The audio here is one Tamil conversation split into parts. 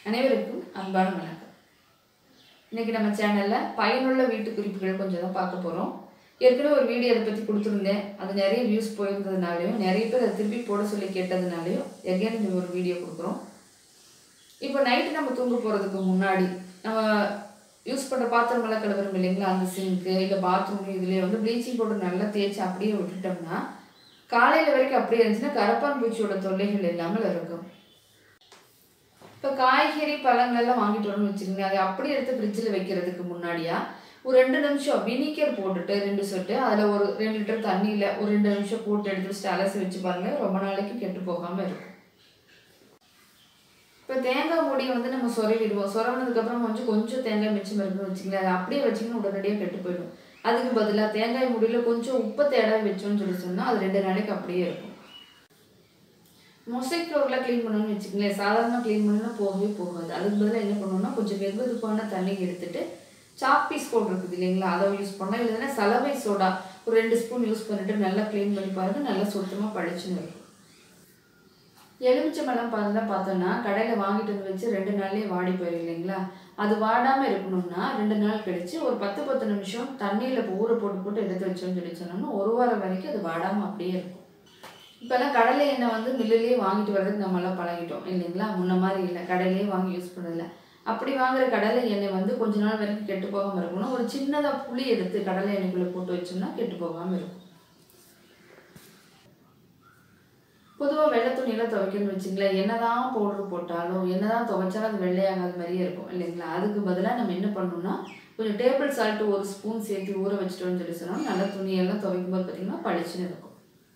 அனைவருக்கும் அன்பான வணக்கம் இன்னைக்கு நம்ம சேனலில் பயனுள்ள வீட்டு குறிப்புகள் கொஞ்சம் தான் பார்க்க போகிறோம் ஏற்கனவே ஒரு வீடியோ அதை பற்றி கொடுத்துருந்தேன் அது நிறைய வியூஸ் போயிருந்ததுனாலையும் நிறைய பேர் அதை திருப்பி போட சொல்லி கேட்டதுனாலையும் எகேன் இந்த ஒரு வீடியோ கொடுக்குறோம் இப்போ நைட்டு நம்ம தூங்க போகிறதுக்கு முன்னாடி நம்ம யூஸ் பண்ணுற பாத்திரமெல்லாம் கழுவுறோம் இல்லைங்களா அந்த சிங்க்கு இல்லை பாத்ரூம் இதுலேயே வந்து ப்ளீச்சிங் பவுடர் நல்லா தேய்ச்சி அப்படியே விட்டுட்டோம்னா காலையில் வரைக்கும் அப்படியே இருந்துச்சுன்னா கரப்பான் பூச்சியோட தொல்லைகள் இல்லாமல் இருக்கும் இப்போ காய்கறி பழங்கள் எல்லாம் வாங்கிட்டு வரணும்னு வச்சுக்கோங்க அதை அப்படியே எடுத்து ஃப்ரிட்ஜில் வைக்கிறதுக்கு முன்னாடியா ஒரு ரெண்டு நிமிஷம் வினிகர் போட்டுட்டு ரெண்டு சொட்டு அதில் ஒரு ரெண்டு லிட்டர் தண்ணியில் ஒரு ரெண்டு நிமிஷம் போட்டு எடுத்து வச்சுட்டு அலசி வச்சு பாருங்க ரொம்ப நாளைக்கு கெட்டு போகாமல் இருக்கும் இப்போ தேங்காய் மூடியை வந்து நம்ம சொரவிடுவோம் சொரவினதுக்கப்புறம் கொஞ்சம் கொஞ்சம் தேங்காய் மிச்சம் இருக்குன்னு வச்சுங்களேன் அதை அப்படியே வச்சிங்கன்னா உடனடியாக கெட்டு போயிடும் அதுக்கு பதிலாக தேங்காய் மூடியில் கொஞ்சம் உப்பு தேடாக வச்சோம்னு சொல்லி சொன்னால் அது ரெண்டு நாளைக்கு அப்படியே இருக்கும் மொசைக் ஃப்ளோரில் க்ளீன் பண்ணணும்னு வச்சுக்கங்களேன் சாதாரணமாக க்ளீன் பண்ணணும்னா போகவே போகாது அதுக்கு பதிலாக என்ன பண்ணணும்னா கொஞ்சம் வெது வெதுப்பான தண்ணி எடுத்துட்டு சாக் பீஸ் பவுடர் இருக்குது இல்லைங்களா அதை யூஸ் பண்ணலாம் இல்லைன்னா சலவை சோடா ஒரு ரெண்டு ஸ்பூன் யூஸ் பண்ணிட்டு நல்லா க்ளீன் பண்ணி பாருங்க நல்லா சுத்தமாக பழிச்சுன்னு இருக்கும் எலுமிச்சம்பழம் பார்த்தா பார்த்தோன்னா கடையில் வாங்கிட்டு வந்து வச்சு ரெண்டு நாள்லேயே வாடி போயிடும் இல்லைங்களா அது வாடாமல் இருக்கணும்னா ரெண்டு நாள் கழிச்சு ஒரு பத்து பத்து நிமிஷம் தண்ணியில் ஊற போட்டு போட்டு எடுத்து வச்சோம்னு சொல்லி சொன்னோம்னா ஒரு வாரம் வரைக்கும் அது வாடாமல் அப்படியே இருக்கும் இப்போல்லாம் கடலை எண்ணெய் வந்து மில்லுலேயே வாங்கிட்டு வர்றதுக்கு நம்மளாம் பழகிட்டோம் இல்லைங்களா முன்ன மாதிரி இல்லை கடையிலேயே வாங்கி யூஸ் பண்ணதில்ல அப்படி வாங்குற கடலை எண்ணெய் வந்து கொஞ்ச நாள் வரைக்கும் கெட்டு போகாமல் இருக்கணும் ஒரு சின்னதாக புளி எடுத்து கடலை எண்ணெய்க்குள்ளே போட்டு வச்சோம்னா கெட்டு போகாமல் இருக்கும் பொதுவாக வெள்ளை துணியெல்லாம் துவைக்கணும்னு வச்சுங்களேன் என்னதான் பவுடர் போட்டாலும் என்னதான் துவைச்சாலும் அது வெள்ளையாகாத மாதிரியே இருக்கும் இல்லைங்களா அதுக்கு பதிலாக நம்ம என்ன பண்ணணும்னா கொஞ்சம் டேபிள் சால்ட்டு ஒரு ஸ்பூன் சேர்த்து ஊற வச்சிட்டோம்னு சொல்லி சொன்னால் நல்ல துணியெல்லாம் துவைக்கும் போது பார்த்திங்கன்னா பளிச்சுன்னு இருக்கும்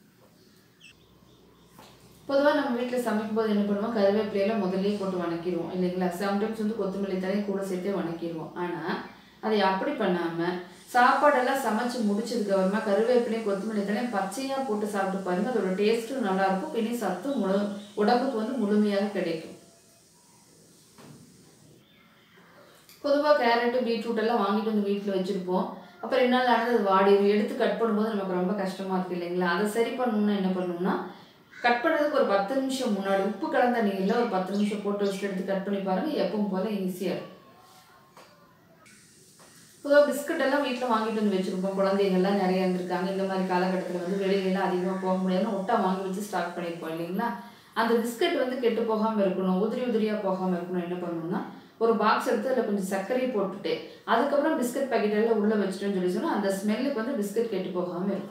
பொதுவாக நம்ம வீட்டில் சமைக்கும் போது என்ன பண்ணுவோம் கருவேப்பிலையெல்லாம் முதல்லயே போட்டு வணக்கிடுவோம் இல்லைங்களா சம்டைம்ஸ் வந்து கொத்தமல்லி தலை கூட சேர்த்தே வணக்கிடுவோம் ஆனால் அதை அப்படி பண்ணாமல் சாப்பாடெல்லாம் சமைச்சு முடிச்சதுக்கு அப்புறமா கருவேப்பிலையும் கொத்தமல்லி தலையும் பச்சையாக போட்டு சாப்பிட்டு பாருங்க அதோட டேஸ்ட்டும் நல்லாயிருக்கும் பின்னி சத்தும் முழு உடம்புக்கு வந்து முழுமையாக கிடைக்கும் பொதுவாக கேரட்டு பீட்ரூட் எல்லாம் வாங்கிட்டு வந்து வீட்டில் வச்சுருப்போம் அப்புறம் ரெண்டு நாள் ஆனது அது வாடிடும் எடுத்து கட் பண்ணும்போது நமக்கு ரொம்ப கஷ்டமாக இருக்குது இல்லைங்களா அதை சரி பண்ணணும்னா என்ன பண்ணணும்னா கட் பண்ணுறதுக்கு ஒரு பத்து நிமிஷம் முன்னாடி உப்பு கலந்த நீரில் ஒரு பத்து நிமிஷம் போட்டு வச்சுட்டு எடுத்து கட் பண்ணி பாருங்கள் எப்பவும் போல் ஈஸியாக இருக்கும் பொதுவாக பிஸ்கட் எல்லாம் வீட்டில் வாங்கிட்டு வந்து வச்சுருப்போம் குழந்தைகள்லாம் நிறைய இருந்திருக்காங்க இந்த மாதிரி காலகட்டத்தில் வந்து வெளியிலலாம் அதிகமாக போக முடியாதுன்னு ஒட்டா வாங்கி வச்சு ஸ்டாக் பண்ணியிருப்போம் இல்லைங்களா அந்த பிஸ்கட் வந்து கெட்டு போகாமல் இருக்கணும் உதிரி உதிரியாக போகாமல் இருக்கணும் என்ன பண்ணணும்னா ஒரு பாக்ஸ் எடுத்து அதில் கொஞ்சம் சர்க்கரையை போட்டுட்டு அதுக்கப்புறம் பிஸ்கட் பாக்கெட் எல்லாம் உள்ளே வச்சுட்டோன்னு சொல்லி சொன்னால் அந்த ஸ்மெல்லுக்கு வந்து பிஸ்கட் கெட்டு போகாமல் இருக்கும்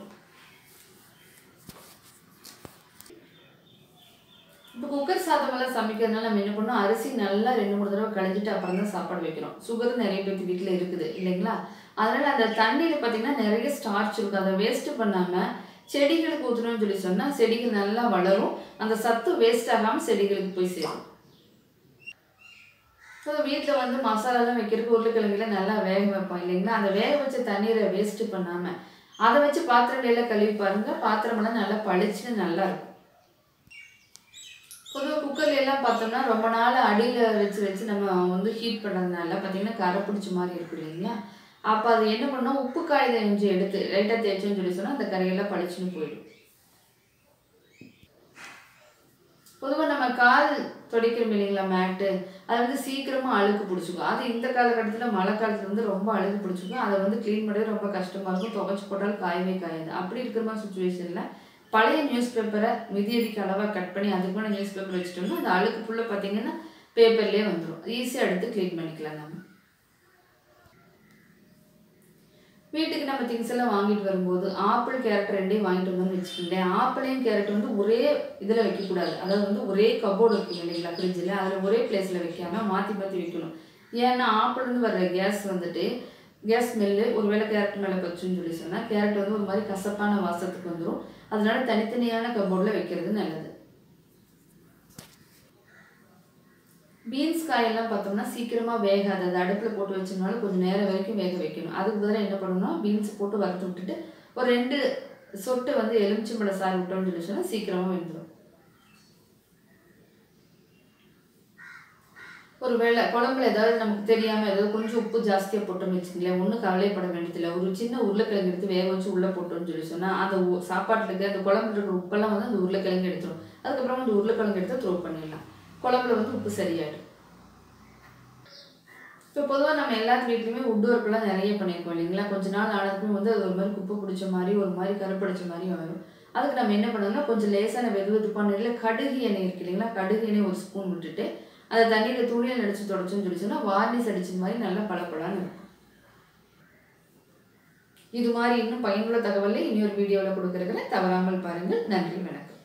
இப்போ குக்கர் சாதமெல்லாம் சமைக்கிறதுனால நம்ம என்ன பண்ணோம் அரிசி நல்லா ரெண்டு மூணு தடவை கழிஞ்சிட்டு அப்புறம் தான் சாப்பாடு வைக்கிறோம் சுகர் நிறைய பேர்த்து வீட்டில் இருக்குது இல்லைங்களா அதனால் அந்த தண்ணியில் பார்த்தீங்கன்னா நிறைய ஸ்டார்ச் இருக்கும் அதை வேஸ்ட்டு பண்ணாமல் செடிகளுக்கு ஊற்றணும்னு சொல்லி சொன்னால் செடிகள் நல்லா வளரும் அந்த சத்து வேஸ்ட் ஆகாமல் செடிகளுக்கு போய் சேரும் ஸோ வீட்டில் வந்து மசாலாலாம் வைக்கிறதுக்கு உருளைக்கிழங்குல நல்லா வேக வைப்போம் இல்லைங்களா அந்த வேக வச்ச தண்ணீரை வேஸ்ட்டு பண்ணாமல் அதை வச்சு பாத்திரங்களெல்லாம் கழுவி பாருங்கள் பாத்திரமெல்லாம் நல்லா பளிச்சுன்னு நல்லா இருக்கும் பொதுவாக குக்கர்ல எல்லாம் பார்த்தோம்னா ரொம்ப நாள் அடியில் வச்சு வச்சு நம்ம வந்து ஹீட் பண்ணுறதுனால பார்த்தீங்கன்னா கரை பிடிச்ச மாதிரி இருக்கு இல்லைங்களா அப்போ அது என்ன பண்ணோம் உப்பு காகிதம் கொஞ்சம் எடுத்து லைட்டாக தேய்ச்சோன்னு சொல்லி சொன்னால் அந்த கரையெல்லாம் பளிச்சுன்னு போயிடும் பொதுவாக நம்ம கால் துடைக்கிறோம் இல்லைங்களா மேட்டு அது வந்து சீக்கிரமாக அழுக்கு பிடிச்சிக்கும் அது இந்த காலகட்டத்தில் மழை காலத்துல வந்து ரொம்ப அழுக்கு பிடிச்சிக்கும் அதை வந்து க்ளீன் பண்ணவே ரொம்ப கஷ்டமாக இருக்கும் துவைச்சு போட்டாலும் காயவே காயாது அப்படி இருக்கிற மாதிரி சுச்சுவேஷனில் பழைய நியூஸ் பேப்பரை மிதியடிக்கு அளவாக கட் பண்ணி அதுக்கு மேலே நியூஸ் பேப்பர் வச்சுட்டோம்னா அந்த அழுக்கு ஃபுல்லாக பார்த்தீங்கன்னா பேப்பர்லேயே வந்துடும் ஈஸியாக எடுத்து க்ளீன் பண்ணிக்கலாம் நம்ம வீட்டுக்கு நம்ம திங்ஸ் எல்லாம் வாங்கிட்டு வரும்போது ஆப்பிள் கேரட் ரெண்டையும் வாங்கிட்டு வந்தோம்னு வச்சுக்கோங்களேன் ஆப்பிளையும் கேரட் வந்து ஒரே இதில் வைக்கக்கூடாது அதாவது வந்து ஒரே கபோர்டு இருக்கும் இல்லைங்களா ஃப்ரிட்ஜில் அதில் ஒரே பிளேஸில் வைக்காம மாற்றி மாற்றி வைக்கணும் ஏன்னா ஆப்பிள்னு வர்ற கேஸ் வந்துட்டு கேஸ் ஸ்மெல்லு ஒருவேளை கேரட் மேலே வச்சுன்னு சொல்லி சொன்னால் கேரட் வந்து ஒரு மாதிரி கசப்பான வாசத்துக்கு வந்துடும் அதனால தனித்தனியான கபோர்டில் வைக்கிறது நல்லது பீன்ஸ் காயெல்லாம் பார்த்தோம்னா சீக்கிரமாக வேகாது அது அடுப்பில் போட்டு வச்சோம்னாலும் கொஞ்சம் நேரம் வரைக்கும் வேக வைக்கணும் அதுக்கு பதிலாக என்ன பண்ணணும்னா பீன்ஸ் போட்டு வறுத்து விட்டுட்டு ஒரு ரெண்டு சொட்டு வந்து எலுமிச்சம்பழ சாறு விட்டோம்னு சொல்லி சொன்னால் சீக்கிரமாக வெந்துடும் ஒரு வேளை குழம்புல ஏதாவது நமக்கு தெரியாமல் ஏதாவது கொஞ்சம் உப்பு ஜாஸ்தியாக போட்டோம்னு வச்சுக்கங்களேன் ஒன்றும் கவலைப்பட வேண்டியதில்லை ஒரு சின்ன உருளைக்கிழங்கு எடுத்து வேக வச்சு உள்ளே போட்டோம்னு சொல்லி சொன்னால் அந்த உ- சாப்பாட்டுல இருக்க அந்த குழம்புல இருக்கிற உப்பெல்லாம் வந்து அந்த உருளைக்கிழங்கு எடுத்துரும் அதுக்கப்புறம் அந்த உருளைக்கிழங்கு எடுத்து த்ரோ பண்ணிடலாம் குழம்புல வந்து உப்பு சரியாயிடும் இப்போ பொதுவாக நம்ம எல்லாத்து வீட்லையுமே வுட் ஒர்க்லாம் நிறைய பண்ணியிருக்கோம் இல்லைங்களா கொஞ்ச நாள் ஆனதுக்கும் வந்து அது ஒரு மாதிரி குப்பை பிடிச்ச மாதிரி ஒரு மாதிரி கருப்படிச்ச மாதிரி ஆகும் அதுக்கு நம்ம என்ன பண்ணணும்னா கொஞ்சம் லேசான வெது வெதுப்பான எண்ணெயில் கடுகு எண்ணெய் இருக்கு இல்லைங்களா கடுகு எண்ணெய் ஒரு ஸ்பூன் விட்டுட்டு அதை தண்ணியில் துணியில் நடிச்சு தொடச்சுன்னு சொல்லிச்சோன்னா வார்னிஷ் அடிச்ச மாதிரி நல்லா பளபளன்னு இருக்கும் இது மாதிரி இன்னும் பயனுள்ள தகவலை இனி ஒரு வீடியோவில் கொடுக்குறதுல தவறாமல் பாருங்கள் நன்றி வணக்கம்